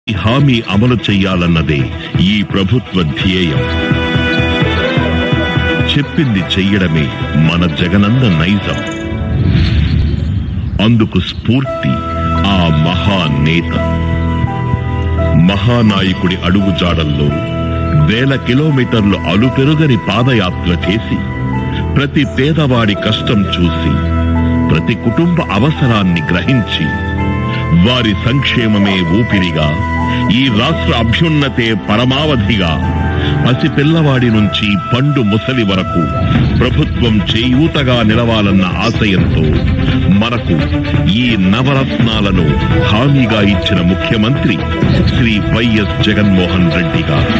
ఈ హామీ అమలు చెయ్యాలన్నదే ఈ ప్రభుత్వ ధ్యేయం చెప్పింది చెయ్యడమే మన జగనన్న నైజం అందుకు స్ఫూర్తి ఆ మహానేత మహానాయకుడి అడుగుజాడల్లో వేల కిలోమీటర్లు అలుపెరుగని పాదయాత్ర చేసి ప్రతి పేదవాడి కష్టం చూసి ప్రతి కుటుంబ అవసరాన్ని గ్రహించి వారి సంక్షేమమే ఊపిరిగా ఈ రాష్ట్ర అభ్యున్నతే పరమావధిగా పసిపిల్లవాడి నుంచి పండు ముసలి వరకు ప్రభుత్వం చేయూతగా నిలవాలన్న ఆశయంతో మనకు ఈ నవరత్నాలను హామీగా ఇచ్చిన ముఖ్యమంత్రి శ్రీ వైఎస్ జగన్మోహన్ రెడ్డి గారు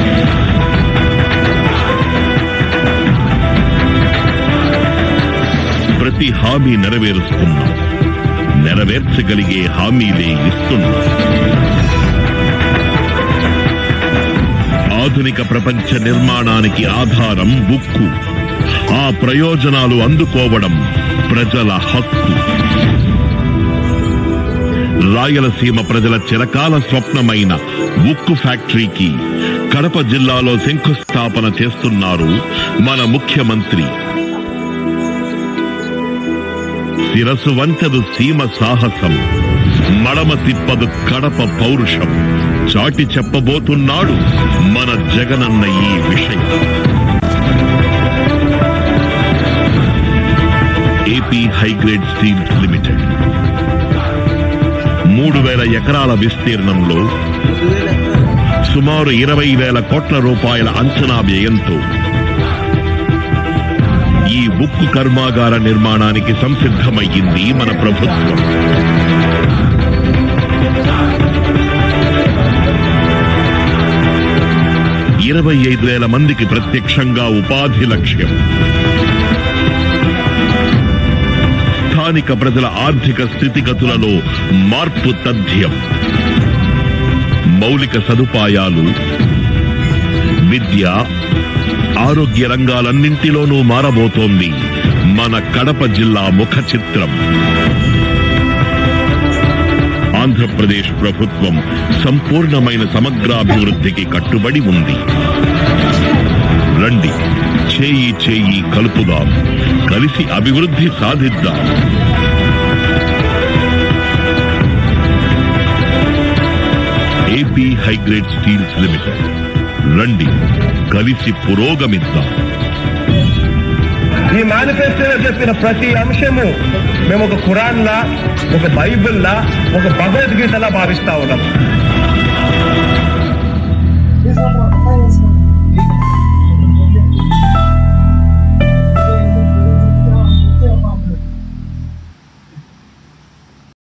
ప్రతి హామీ నెరవేరుస్తున్నాం నెరవేర్చగలిగే హామీలే ఇస్తున్నాం ఆధునిక ప్రపంచ నిర్మాణానికి ఆధారం ఉక్కు ఆ ప్రయోజనాలు అందుకోవడం ప్రజల హక్కు రాయలసీమ ప్రజల చిరకాల స్వప్నమైన ఉక్కు ఫ్యాక్టరీకి కడప జిల్లాలో శంకుస్థాపన చేస్తున్నారు మన ముఖ్యమంత్రి శిరసు వంచదు సీమ సాహసం మడమ తిప్పదు కడప పౌరుషం చాటి చెప్పబోతున్నాడు మన జగనన్న ఈ విషయం ఏపీ హైగ్రేడ్ స్టీల్స్ లిమిటెడ్ మూడు వేల ఎకరాల విస్తీర్ణంలో సుమారు ఇరవై వేల కోట్ల రూపాయల అంచనా వ్యయంతో ఈ ఉక్కు కర్మాగార నిర్మాణానికి సంసిద్ధమయ్యింది మన ప్రభుత్వం ఇరవై ఐదు వేల మందికి ప్రత్యక్షంగా ఉపాధి లక్ష్యం స్థానిక ప్రజల ఆర్థిక స్థితిగతులలో మార్పు తథ్యం మౌలిక సదుపాయాలు విద్య ఆరోగ్య రంగాలన్నింటిలోనూ మారబోతోంది మన కడప జిల్లా ముఖ చిత్రం ఆంధ్రప్రదేశ్ ప్రభుత్వం సంపూర్ణమైన సమగ్రాభివృద్ధికి కట్టుబడి ఉంది రండి చేయి చేయి కలుపుదాం కలిసి అభివృద్ధి సాధిద్దాం ఏపీ హైగ్రేడ్ స్టీల్స్ లిమిటెడ్ రండి కలిసి పురోగమిద్దాం ఈ మేనిఫెస్టోలో చెప్పిన ప్రతి అంశము మేము ఒక ఖురాన్ లా ఒక బైబిల్ లా ఒక భగవద్గీతలా భావిస్తా ఉన్నాం This one, finance.